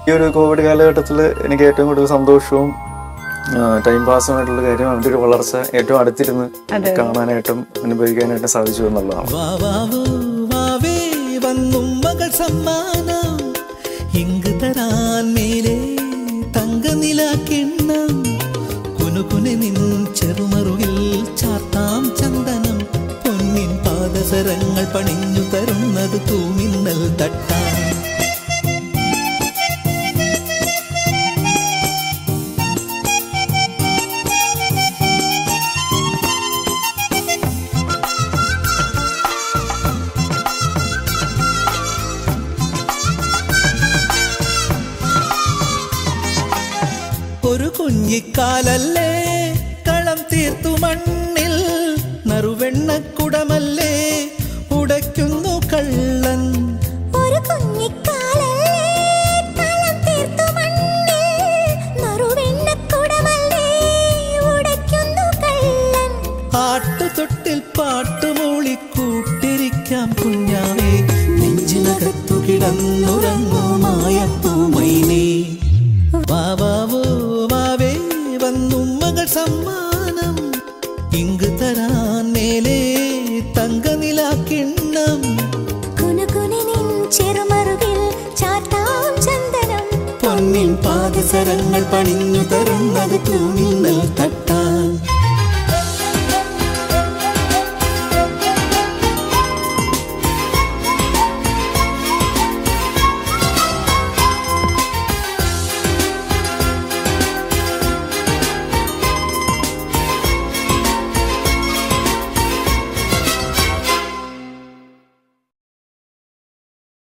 ഈ ഒരു കോവിഡ് കാലഘട്ടത്തിൽ എനിക്ക് ഏറ്റവും കൂടുതൽ സന്തോഷവും ടൈം പാസുമായിട്ടുള്ള കാര്യം അവൻ്റെ ഒരു വളർച്ച ഏറ്റവും അടുത്തിരുന്ന് കാണാനായിട്ടും അനുഭവിക്കാനായിട്ടും സാധിച്ചു എന്നുള്ളതാണ് വാവാവോ വാവേ വന്നും മകൾ സമ്മാനം ഇങ്ക് തരാൻ മേലെ തങ്കനില കിണ്ണം കുനുകുനെ നിൻ ചെറുമറുകിൽ ചാർത്താം ചന്ദനം പൊന്നിൻ പാദസരങ്ങൾ പണിഞ്ഞു തരുന്നത് തൂമിന്നൽ തട്ടാം ഒരു കുഞ്ഞിക്കാലല്ലേ കളം തീർത്തു മണ്ണിൽ നറുവെണ്ണക്കുടമല്ലേ ഉടയ്ക്കുന്നു കള്ളൻ ഒരു കുഞ്ഞിക്കാലല്ലേ കളം തീർത്തു മണ്ണിൽ നറുവെണ്ണക്കുടമല്ലേ ഉടയ്ക്കുന്നു കള്ളൻ ആട്ടുതൊട്ടിൽ പാട്ടുമൂളി കൂട്ടിരിക്കാം കുഞ്ഞാവേ നെഞ്ചിനകത്തു കിടന്നുറങ്ങൂ മായപ്പൂമൈനേ വാവാവോ വാവേ വന്നും മകൾ സമ്മാനം ഇങ്ക് തരാൻ മേലെ തങ്കനില കിണ്ണം കുനുകുനെ നിൻ ചെറുമറുകിൽ ചാർത്താം ചന്ദനം പൊന്നിൻ പാദസരങ്ങൾ പണിഞ്ഞു തരുന്നത് തൂമിന്നൽ തട്ട